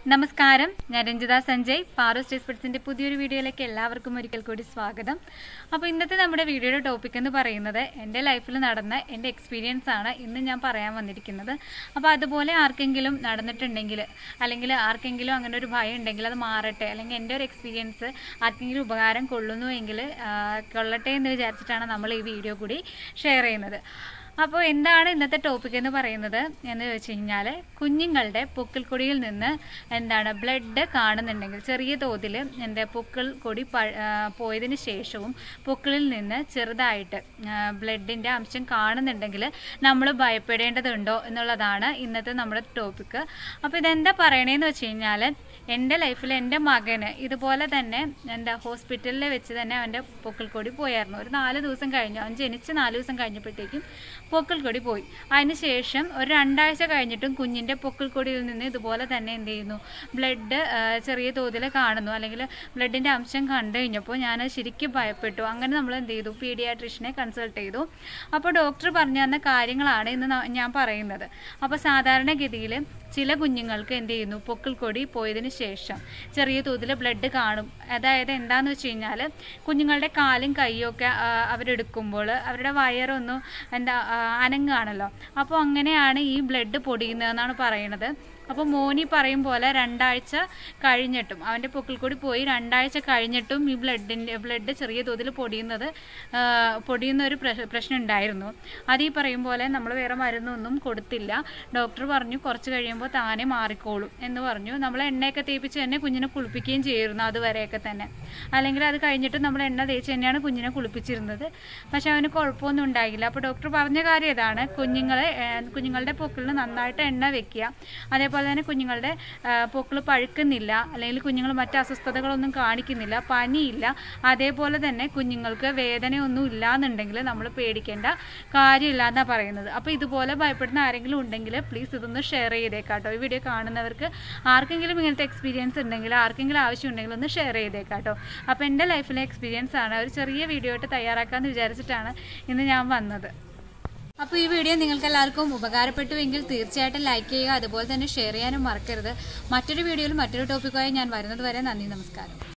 നമസ്കാരം ഞാൻ രഞ്ജിത സഞ്ജയ് പാറു സ്റ്റേസ് പെഡ്സിന്റെ പുതിയൊരു വീഡിയോയിലേക്ക് എല്ലാവർക്കും ഒരിക്കൽ കൂടി സ്വാഗതം അപ്പോൾ ഇന്നത്തെ നമ്മുടെ വീഡിയോയുടെ ടോപ്പിക് എന്ന് പറയുന്നത് എൻ്റെ ലൈഫിൽ നടന്ന എൻ്റെ എക്സ്പീരിയൻസ് ആണ് ഇന്ന് ഞാൻ പറയാൻ വന്നിരിക്കുന്നത് അപ്പോൾ അതുപോലെ ആർക്കെങ്കിലും നടന്നിട്ടുണ്ടെങ്കിൽ അല്ലെങ്കിൽ ആർക്കെങ്കിലും അങ്ങനെ ഒരു ഭയം ഉണ്ടെങ്കിൽ അത് മാറട്ടെ അല്ലെങ്കിൽ എൻ്റെ ഒരു എക്സ്പീരിയൻസ് ആർക്കെങ്കിലും ഉപകാരം കൊള്ളുന്നുവെങ്കിൽ ആ, കൊള്ളട്ടെ എന്ന് വിചാരിച്ചിട്ടാണ് നമ്മൾ ഈ വീഡിയോ കൂടി ഷെയർ ചെയ്യുന്നത് അപ്പോൾ എന്താണ് ഇന്നത്തെ ടോപ്പിക് എന്ന് പറയുന്നത് എന്ന് വെച്ച് കഴിഞ്ഞാൽ കുഞ്ഞുങ്ങളുടെ പൊക്കിൾക്കൊടിയിൽ നിന്ന് എന്താണ് ബ്ലഡ് കാണുന്നുണ്ടെങ്കിൽ ചെറിയ തോതിൽ എൻ്റെ പൊക്കിൾ കൊടി പ- ആ, പോയതിന് ശേഷവും പൊക്കിളിൽ നിന്ന് ചെറുതായിട്ട് ബ്ലഡിൻ്റെ അംശം കാണുന്നുണ്ടെങ്കിൽ നമ്മൾ ഭയപ്പെടേണ്ടതുണ്ടോ എന്നുള്ളതാണ് ഇന്നത്തെ നമ്മുടെ ടോപ്പിക്ക് അപ്പോൾ ഇതെന്താ പറയണേന്ന് വെച്ച് കഴിഞ്ഞാൽ എൻ്റെ ലൈഫിൽ എൻ്റെ മകന് ഇതുപോലെ തന്നെ എന്താ ഹോസ്പിറ്റലിൽ വെച്ച് തന്നെ അവൻ്റെ പൊക്കിൾക്കൊടി പോയായിരുന്നു ഒരു നാല് ദിവസം കഴിഞ്ഞു അവൻ ജനിച്ച് നാല് ദിവസം കഴിഞ്ഞപ്പോഴത്തേക്കും പൊക്കിൾക്കൊടി പോയി അതിന് ശേഷം ഒരു രണ്ടാഴ്ച കഴിഞ്ഞിട്ടും കുഞ്ഞിൻ്റെ പൊക്കിൾക്കൊടിയിൽ നിന്ന് ഇതുപോലെ തന്നെ എന്ത് ചെയ്യുന്നു ബ്ലഡ് ചെറിയ തോതിൽ കാണുന്നു അല്ലെങ്കിൽ ബ്ലഡിൻ്റെ അംശം കണ്ടു കഴിഞ്ഞപ്പോൾ ഞാൻ ശരിക്കും ഭയപ്പെട്ടു അങ്ങനെ നമ്മൾ എന്ത് ചെയ്തു പീഡിയാട്രീഷനെ കൺസൾട്ട് ചെയ്തു അപ്പോൾ ഡോക്ടർ പറഞ്ഞു തന്ന കാര്യങ്ങളാണ് ഇന്ന് ന- ഞാൻ പറയുന്നത് അപ്പോൾ സാധാരണഗതിയിൽ ചില കുഞ്ഞുങ്ങൾക്ക് എന്ത് ചെയ്യുന്നു പൊക്കിൾക്കൊടി പോയതിന് ശേഷം ചെറിയ തോതിൽ ബ്ലഡ് കാണും അതായത് എന്താന്ന് വെച്ച് കഴിഞ്ഞാൽ കുഞ്ഞുങ്ങളുടെ കാലും കൈയും ഒക്കെ ആ, അവരെടുക്കുമ്പോൾ അവരുടെ വയറൊന്നും എന്താ ആ, അനങ്ങുകയാണല്ലോ അപ്പോൾ അങ്ങനെയാണ് ഈ ബ്ലഡ് പൊടിയുന്നതെന്നാണ് പറയുന്നത് അപ്പോൾ മോനി പറയും പോലെ രണ്ടാഴ്ച കഴിഞ്ഞിട്ടും അവൻ്റെ പൊക്കിൾക്കൊടി പോയി രണ്ടാഴ്ച കഴിഞ്ഞിട്ടും ഈ ബ്ലഡിൻ്റെ ബ്ലഡ് ചെറിയ തോതിൽ പൊടിയുന്നത് ആ, പൊടിയുന്ന ഒരു പ്രശ്- പ്രശ്നം ഉണ്ടായിരുന്നു അത് ഈ പറയും പോലെ നമ്മൾ വേറെ മരുന്നൊന്നും കൊടുത്തില്ല ഡോക്ടർ പറഞ്ഞു കുറച്ച് കഴിയുമ്പോൾ താനെ മാറിക്കോളും എന്ന് പറഞ്ഞു നമ്മൾ എണ്ണയൊക്കെ തേപ്പിച്ച് തന്നെ കുഞ്ഞിനെ കുളിപ്പിക്കുകയും ചെയ്തിരുന്നു അതുവരെയൊക്കെ തന്നെ അല്ലെങ്കിൽ അത് കഴിഞ്ഞിട്ട് നമ്മൾ എണ്ണ തേച്ച് തന്നെയാണ് കുഞ്ഞിനെ കുളിപ്പിച്ചിരുന്നത് പക്ഷെ അവന് കുഴപ്പമൊന്നും ഉണ്ടായില്ല അപ്പോൾ ഡോക്ടർ പറഞ്ഞ കാര്യം ഇതാണ് കുഞ്ഞുങ്ങളെ ഏ, കുഞ്ഞുങ്ങളുടെ പൊക്കിളിന് നന്നായിട്ട് എണ്ണ വെക്കുക അതേപോലെ തന്നെ കുഞ്ഞുങ്ങളുടെ പൊക്കിൾ പഴുക്കുന്നില്ല അല്ലെങ്കിൽ കുഞ്ഞുങ്ങൾ മറ്റ് അസ്വസ്ഥതകളൊന്നും കാണിക്കുന്നില്ല പനിയില്ല അതേപോലെ തന്നെ കുഞ്ഞുങ്ങൾക്ക് വേദനയൊന്നും ഇല്ലാന്നുണ്ടെങ്കിൽ നമ്മൾ പേടിക്കേണ്ട കാര്യമില്ല എന്നാണ് പറയുന്നത് അപ്പോൾ ഇതുപോലെ ഭയപ്പെടുന്ന ആരെങ്കിലും ഉണ്ടെങ്കിൽ പ്ലീസ് ഇതൊന്ന് ഷെയർ ചെയ്തേക്കാട്ടോ ഈ വീഡിയോ കാണുന്നവർക്ക് ആർക്കെങ്കിലും ഇങ്ങനത്തെ എക്സ്പീരിയൻസ് ഉണ്ടെങ്കിൽ ആർക്കെങ്കിലും ആവശ്യമുണ്ടെങ്കിൽ ഒന്ന് ഷെയർ ചെയ്തേക്കാട്ടോ അപ്പോൾ എൻ്റെ ലൈഫിലെ എക്സ്പീരിയൻസ് ആണ് ഒരു ചെറിയ വീഡിയോ ആയിട്ട് തയ്യാറാക്കാമെന്ന് വിചാരിച്ചിട്ടാണ് ഇന്ന് ഞാൻ വന്നത് അപ്പോൾ ഈ വീഡിയോ നിങ്ങൾക്ക് എല്ലാവർക്കും ഉപകാരപ്പെട്ടുവെങ്കിൽ തീർച്ചയായിട്ടും ലൈക്ക് ചെയ്യുക അതുപോലെ തന്നെ ഷെയർ ചെയ്യാനും മറക്കരുത് മറ്റൊരു വീഡിയോയിൽ മറ്റൊരു ടോപ്പിക്കുമായി ഞാൻ വരുന്നത് വരെ നന്ദി നമസ്കാരം